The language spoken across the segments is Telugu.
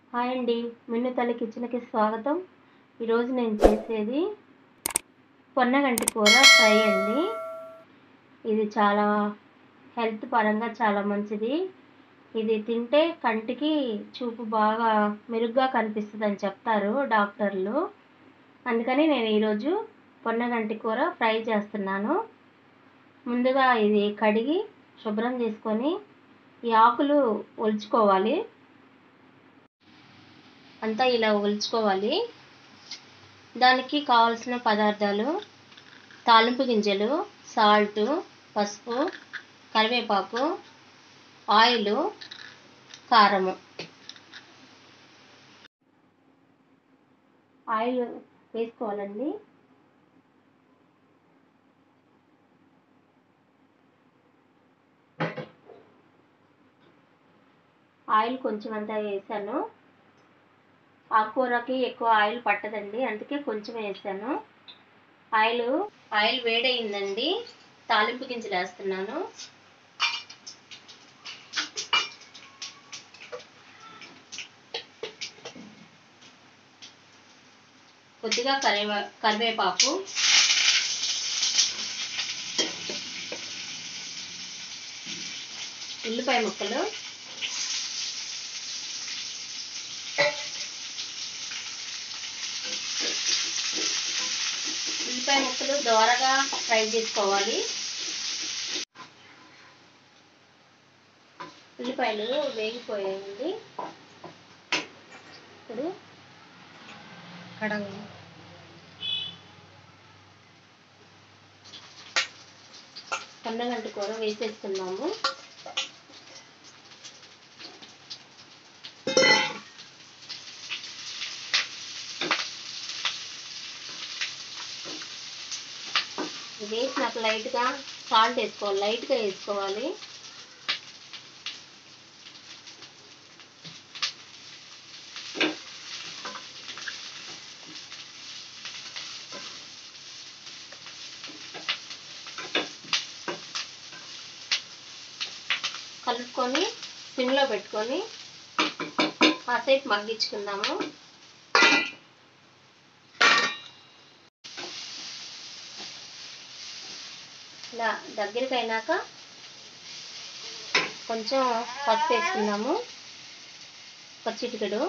హాయ్ అండి మిన్ను తల్లి కిచెన్కి స్వాగతం ఈరోజు నేను చేసేది పొన్నగంటి కూర ఫ్రై అండి ఇది చాలా హెల్త్ పరంగా చాలా మంచిది ఇది తింటే కంటికి చూపు బాగా మెరుగ్గా కనిపిస్తుందని చెప్తారు డాక్టర్లు అందుకని నేను ఈరోజు పొన్నగంటి కూర ఫ్రై చేస్తున్నాను ముందుగా ఇది కడిగి శుభ్రం చేసుకొని ఈ ఆకులు ఒలుచుకోవాలి అంతా ఇలా ఒలుచుకోవాలి దానికి కావాల్సిన పదార్థాలు తాలింపు గింజలు సాల్ట్ పసుపు కరివేపాకు ఆయిల్ కారము ఆయిల్ వేసుకోవాలండి ఆయిల్ కొంచెం అంతా వేసాను ఆకుకూరకి ఎక్కువ ఆయిల్ పట్టదండి అందుకే కొంచెం వేసాను ఆయిల్ ఆయిల్ వేడయిందండి తాలింపు గింజలు వేస్తున్నాను కొద్దిగా కరివే కరివేపాకు ఉల్లిపాయ ముక్కలు ఉల్లిపాయ ముక్కలు దోరగా ఫ్రై చేసుకోవాలి ఉల్లిపాయలు వేగిపోయాయండి ఇప్పుడు కడంగా కందగంటి కూర వేసేస్తున్నాము వేసినాక లైట్గా సాల్ట్ వేసుకోవాలి లైట్గా వేసుకోవాలి కలుపుకొని సిమ్లో పెట్టుకొని కాసేపు మగ్గించుకుందాము ఇలా దగ్గరికి అయినాక కొంచెం పసుపు వేసుకుందాము ఒక చిటికెడు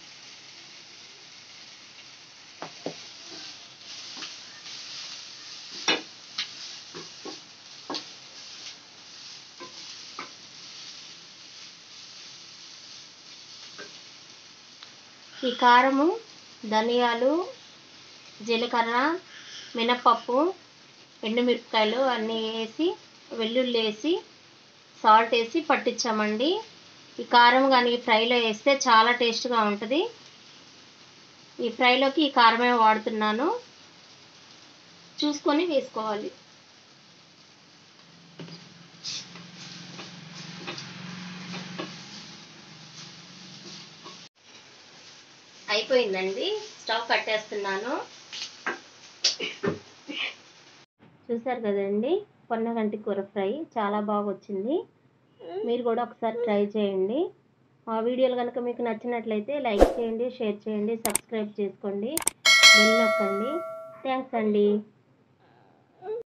ఈ కారము ధనియాలు జీలకర్ర మినపప్పు ఎండుమిరపకాయలు అన్నీ వేసి వెల్లుల్లి వేసి సాల్ట్ వేసి పట్టించామండి ఈ కారం కానీ ఫ్రైలో వేస్తే చాలా టేస్ట్గా ఉంటుంది ఈ ఫ్రైలోకి ఈ కారమే వాడుతున్నాను చూసుకొని వేసుకోవాలి అయిపోయిందండి స్టవ్ కట్టేస్తున్నాను చూసారు కదండి పొన్నగంటి కూర ఫ్రై చాలా బాగా వచ్చింది మీరు కూడా ఒకసారి ట్రై చేయండి మా వీడియోలు కనుక మీకు నచ్చినట్లయితే లైక్ చేయండి షేర్ చేయండి సబ్స్క్రైబ్ చేసుకోండి బెల్ నొక్కండి థ్యాంక్స్ అండి